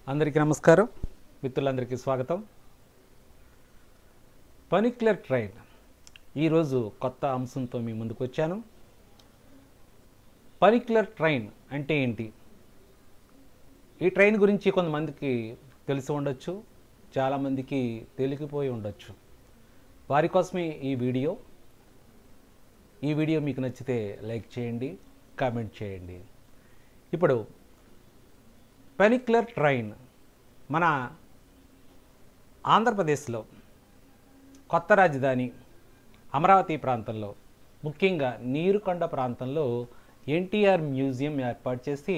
అందరికీ నమస్కారం మిత్రులందరికీ స్వాగతం పనిక్యులర్ ట్రైన్ ఈరోజు కొత్త అంశంతో మీ ముందుకు వచ్చాను పనిక్యులర్ ట్రైన్ అంటే ఏంటి ఈ ట్రైన్ గురించి కొంతమందికి తెలిసి ఉండొచ్చు చాలామందికి తెలియకపోయి ఉండొచ్చు వారి కోసమే ఈ వీడియో ఈ వీడియో మీకు నచ్చితే లైక్ చేయండి కామెంట్ చేయండి ఇప్పుడు పెనిక్యులర్ ట్రైన్ మన ఆంధ్రప్రదేశ్లో కొత్త రాజధాని అమరావతి ప్రాంతంలో ముఖ్యంగా నీరుకొండ ప్రాంతంలో ఎన్టీఆర్ మ్యూజియం ఏర్పాటు చేసి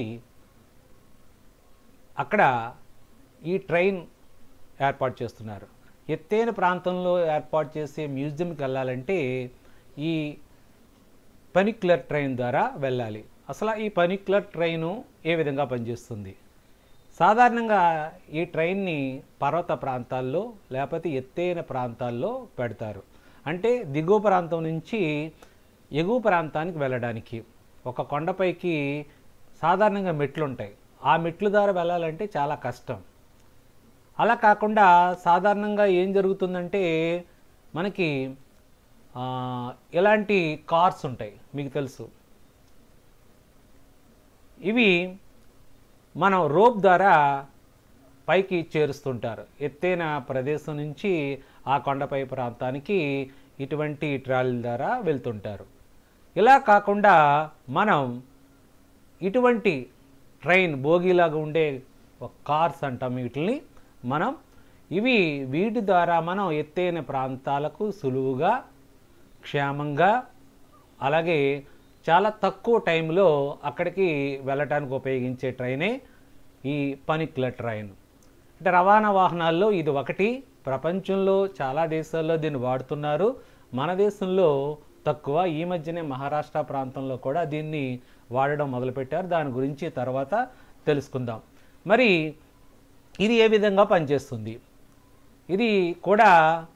అక్కడ ఈ ట్రైన్ ఏర్పాటు చేస్తున్నారు ఎత్తైన ప్రాంతంలో ఏర్పాటు చేసే మ్యూజియంకి వెళ్ళాలంటే ఈ పనిక్యులర్ ట్రైన్ ద్వారా వెళ్ళాలి అసలు ఈ పనిక్యులర్ ట్రైను ఏ విధంగా పనిచేస్తుంది సాధారణంగా ఈ ట్రైన్ని పర్వత ప్రాంతాల్లో లేకపోతే ఎత్తైన ప్రాంతాల్లో పెడతారు అంటే దిగువ ప్రాంతం నుంచి ఎగువ ప్రాంతానికి వెళ్ళడానికి ఒక కొండపైకి సాధారణంగా మెట్లు ఉంటాయి ఆ మెట్ల ద్వారా వెళ్ళాలంటే చాలా కష్టం అలా కాకుండా సాధారణంగా ఏం జరుగుతుందంటే మనకి ఆ, ఇలాంటి కార్స్ ఉంటాయి మీకు తెలుసు ఇవి మనం రోప్ ద్వారా పైకి చేరుస్తుంటారు ఎత్తైన ప్రదేశం నుంచి ఆ కొండపై ప్రాంతానికి ఇటువంటి ట్రాలీల ద్వారా వెళ్తుంటారు ఇలా కాకుండా మనం ఇటువంటి ట్రైన్ బోగీలాగా ఉండే ఒక కార్స్ అంటాం వీటిని మనం ఇవి వీటి ద్వారా మనం ఎత్తైన ప్రాంతాలకు సులువుగా క్షేమంగా అలాగే చాలా తక్కువ టైంలో అక్కడికి వెళ్ళటానికి ఉపయోగించే ట్రైనే ఈ పనిక్యులర్ ట్రైన్ అంటే రవాణా వాహనాల్లో ఇది ఒకటి ప్రపంచంలో చాలా దేశాల్లో దీన్ని వాడుతున్నారు మన దేశంలో తక్కువ ఈ మధ్యనే మహారాష్ట్ర ప్రాంతంలో కూడా దీన్ని వాడడం మొదలుపెట్టారు దాని గురించి తర్వాత తెలుసుకుందాం మరి ఇది ఏ విధంగా పనిచేస్తుంది ఇది కూడా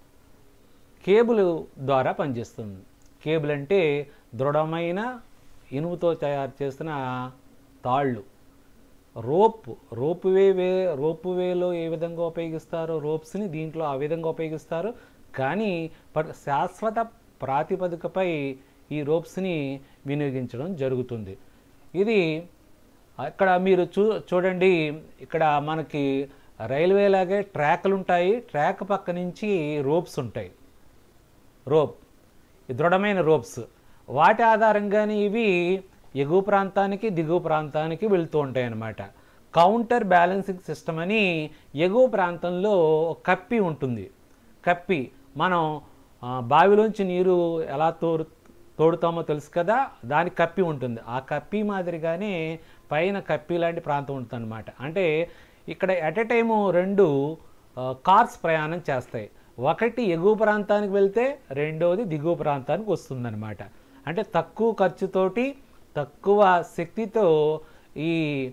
కేబుల్ ద్వారా పనిచేస్తుంది కేబుల్ అంటే దృఢమైన ఇనుముతో తయారు చేసిన తాళ్ళు rope rope way way rope వేలో ఏ విధంగా ఉపయోగిస్తారో రోప్స్ని దీంట్లో ఆ విధంగా ఉపయోగిస్తారు కానీ ప- శాశ్వత ప్రాతిపదికపై ఈ రోప్స్ని వినియోగించడం జరుగుతుంది ఇది ఇక్కడ మీరు చూ చూడండి ఇక్కడ మనకి రైల్వే లాగే ట్రాక్లు ఉంటాయి ట్రాక్ పక్క నుంచి రోప్స్ ఉంటాయి రోప్ ఈ దృఢమైన రోప్స్ వాటి ఆధారంగానే ఇవి ఎగువ ప్రాంతానికి దిగువ ప్రాంతానికి వెళ్తూ ఉంటాయి అన్నమాట కౌంటర్ బ్యాలెన్సింగ్ సిస్టమ్ అని ఎగువ ప్రాంతంలో ఒక కప్పి ఉంటుంది కప్పి మనం ఆ, బావిలోంచి నీరు ఎలా తోడు తోడుతామో తెలుసు కదా దాని కప్పి ఉంటుంది ఆ కప్పి మాదిరిగానే పైన కప్పి లాంటి ప్రాంతం ఉంటుంది అనమాట అంటే ఇక్కడ ఎట్ ఎ టైము రెండు ఆ, కార్స్ ప్రయాణం చేస్తాయి ఒకటి ఎగువ ప్రాంతానికి వెళ్తే రెండోది దిగువ ప్రాంతానికి వస్తుందన్నమాట అంటే తక్కువ ఖర్చుతోటి తక్కువ శక్తితో ఈ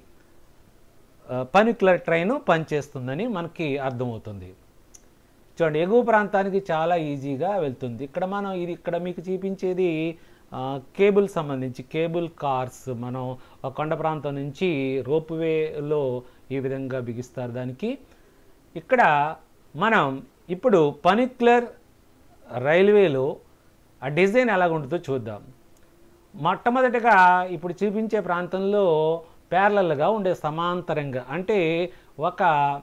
పనిక్యులర్ ట్రైన్ పనిచేస్తుందని మనకి అర్థమవుతుంది చూడండి ఎగువ ప్రాంతానికి చాలా ఈజీగా వెళ్తుంది ఇక్కడ మనం ఇది ఇక్కడ మీకు చూపించేది ఆ, కేబుల్ సంబంధించి కేబుల్ కార్స్ మనం ఒక కొండ ప్రాంతం నుంచి రోప్ వేలో ఈ విధంగా బిగిస్తారు దానికి ఇక్కడ మనం ఇప్పుడు పనిక్యులర్ రైల్వేలో ఆ డిజైన్ ఎలాగ ఉంటుందో చూద్దాం మొట్టమొదటిగా ఇప్పుడు చూపించే ప్రాంతంలో ప్యారలల్గా ఉండే సమాంతరంగా అంటే ఒక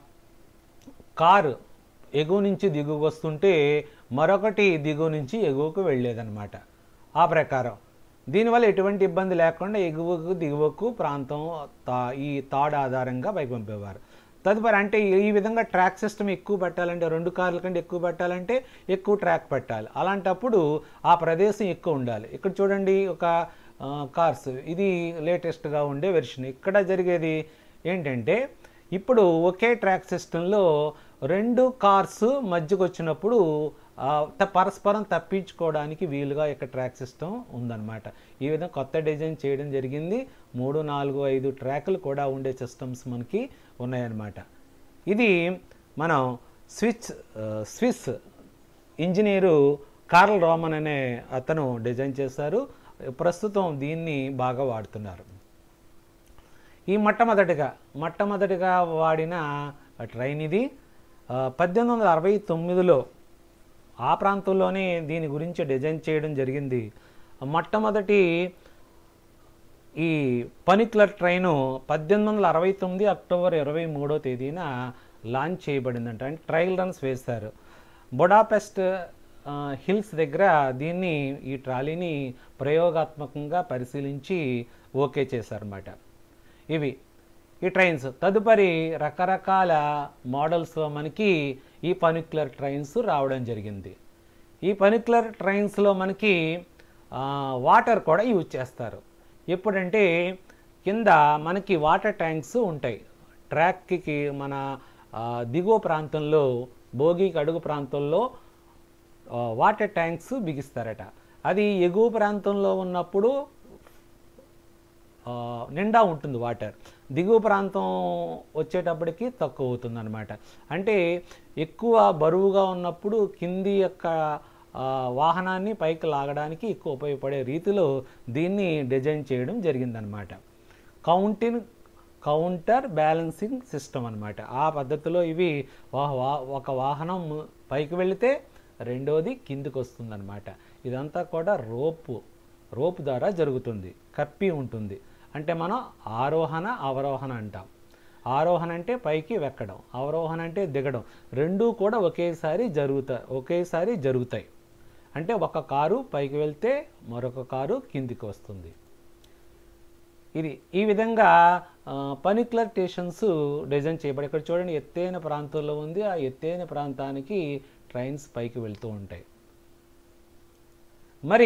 కారు ఎగువ నుంచి దిగువకు వస్తుంటే మరొకటి దిగువ నుంచి ఎగువకు వెళ్ళేదన్నమాట ఆ ప్రకారం దీనివల్ల ఎటువంటి ఇబ్బంది లేకుండా ఎగువకు దిగువకు ప్రాంతం తా- ఈ తాడు ఆధారంగా పైకి పంపేవారు తదుపరి అంటే ఈ విధంగా ట్రాక్ సిస్టమ్ ఎక్కువ పెట్టాలంటే రెండు కార్ల కంటే ఎక్కువ పెట్టాలంటే ఎక్కువ ట్రాక్ పెట్టాలి అలాంటప్పుడు ఆ ప్రదేశం ఎక్కువ ఉండాలి ఇక్కడ చూడండి ఒక ఆ, కార్స్ ఇది లేటెస్ట్గా ఉండే వెర్షన్ ఇక్కడ జరిగేది ఏంటంటే ఇప్పుడు ఒకే ట్రాక్ సిస్టంలో రెండు కార్స్ మధ్యకు వచ్చినప్పుడు ఆ, త- పరస్పరం తప్పించుకోవడానికి వీలుగా ఇక్కడ ట్రాక్ సిస్టమ్ ఉందన్నమాట ఈ విధంగా కొత్త డిజైన్ చేయడం జరిగింది మూడు నాలుగు ఐదు ట్రాక్లు కూడా ఉండే సిస్టమ్స్ మనకి ఉన్నాయన్నమాట ఇది మనం స్విచ్ ఆ, స్విస్ ఇంజనీరు కార్ల్ రోమన్ అనే అతను డిజైన్ చేశారు ప్రస్తుతం దీన్ని బాగా వాడుతున్నారు ఈ మొట్టమొదటిగా మొట్టమొదటిగా వాడిన ట్రైన్ ఇది ఆ, పద్దెనిమిది వందల అరవై తొమ్మిదిలో ఆ ప్రాంతంలోనే దీని గురించి డిజైన్ చేయడం జరిగింది మొట్టమొదటి ఈ పనిక్లర్ ట్రైను పద్దెనిమిది వందల అరవై తొమ్మిది అక్టోబర్ ఇరవై మూడో తేదీన లాంచ్ చేయబడిందంట అంటే ట్రయల్ రన్స్ వేశారు బొడాపెస్ట్ ఆ, హిల్స్ దగ్గర దీన్ని ఈ ట్రాలీని ప్రయోగాత్మకంగా పరిశీలించి ఓకే చేశారన్నమాట ఇవి ఈ ట్రైన్స్ తదుపరి రకరకాల మోడల్స్లో మనకి ఈ పనిక్యులర్ ట్రైన్స్ రావడం జరిగింది ఈ పనిక్యులర్ ట్రైన్స్లో మనకి ఆ, వాటర్ కూడా యూజ్ చేస్తారు ఎప్పుడంటే కింద మనకి వాటర్ ట్యాంక్స్ ఉంటాయి ట్రాక్కి మన ఆ, దిగువ ప్రాంతంలో భోగికి అడుగు ప్రాంతంలో ఆ, వాటర్ ట్యాంక్స్ బిగిస్తారట అది ఎగువ ప్రాంతంలో ఉన్నప్పుడు ఆ, నిండా ఉంటుంది వాటర్ దిగువ ప్రాంతం వచ్చేటప్పటికి తక్కువ అవుతుంది అనమాట అంటే ఎక్కువ బరువుగా ఉన్నప్పుడు కింది యొక్క ఆ, వాహనాన్ని పైకి లాగడానికి ఎక్కువ ఉపయోగపడే రీతిలో దీన్ని డిజైన్ చేయడం జరిగిందనమాట కౌంటిన్ కౌంటర్ బ్యాలెన్సింగ్ సిస్టమ్ అనమాట ఆ పద్ధతిలో ఇవి వా- వా- ఒక వాహనం పైకి వెళితే రెండోది కిందికి వస్తుందన్నమాట ఇదంతా కూడా రోపు రోప్ ద్వారా జరుగుతుంది కప్పి ఉంటుంది అంటే మనం ఆరోహణ అవరోహణ అంటాం ఆరోహణ అంటే పైకి వెక్కడం అవరోహణ అంటే దిగడం రెండూ కూడా ఒకేసారి జరుగుతాయి ఒకేసారి జరుగుతాయి అంటే ఒక కారు పైకి వెళ్తే మరొక కారు కిందికి వస్తుంది ఇది ఈ విధంగా పనిక్లర్ స్టేషన్స్ డిజైన్ చేయబడి ఇక్కడ చూడండి ఎత్తైన ప్రాంతంలో ఉంది ఆ ఎత్తైన ప్రాంతానికి ట్రైన్స్ పైకి వెళ్తూ ఉంటాయి మరి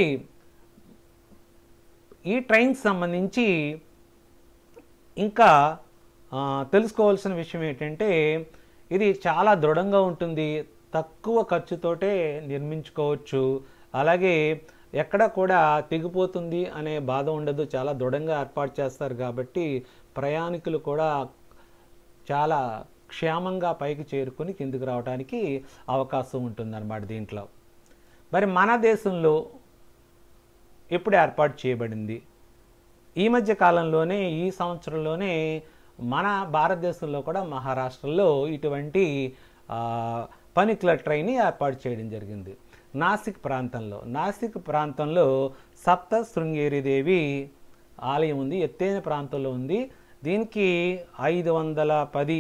ఈ ట్రైన్స్ సంబంధించి ఇంకా ఆ, తెలుసుకోవాల్సిన విషయం ఏంటంటే ఇది చాలా దృఢంగా ఉంటుంది తక్కువ ఖర్చుతోటే నిర్మించుకోవచ్చు అలాగే ఎక్కడ కూడా తెగిపోతుంది అనే బాధ ఉండదు చాలా దృఢంగా ఏర్పాటు చేస్తారు కాబట్టి ప్రయాణికులు కూడా చాలా క్షేమంగా పైకి చేరుకొని కిందికి రావడానికి అవకాశం ఉంటుందన్నమాట దీంట్లో మరి మన దేశంలో ఎప్పుడు ఏర్పాటు చేయబడింది ఈ మధ్య కాలంలోనే ఈ సంవత్సరంలోనే మన భారతదేశంలో కూడా మహారాష్ట్రలో ఇటువంటి ఆ, పనిక్లర్ ట్రైన్ ఏర్పాటు చేయడం జరిగింది నాసిక్ ప్రాంతంలో నాసిక్ ప్రాంతంలో సప్త శృంగేరి దేవి ఆలయం ఉంది ఎత్తైన ప్రాంతంలో ఉంది దీనికి ఐదు వందల పది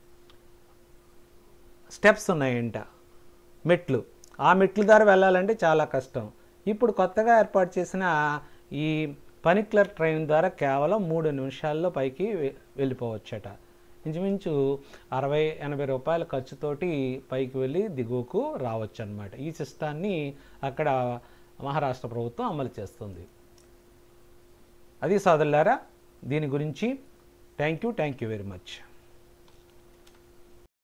స్టెప్స్ ఉన్నాయంట మెట్లు ఆ మెట్ల ద్వారా వెళ్ళాలంటే చాలా కష్టం ఇప్పుడు కొత్తగా ఏర్పాటు చేసిన ఈ పనిక్లర్ ట్రైన్ ద్వారా కేవలం మూడు నిమిషాల్లో పైకి వె- వెళ్ళిపోవచ్చట ఇంచుమించు అరవై ఎనభై రూపాయల ఖర్చుతోటి పైకి వెళ్ళి దిగువకు రావచ్చు అనమాట ఈ సిస్టాన్ని అక్కడ మహారాష్ట్ర ప్రభుత్వం అమలు చేస్తుంది అది సోదరులారా దీని గురించి thank you thank you very much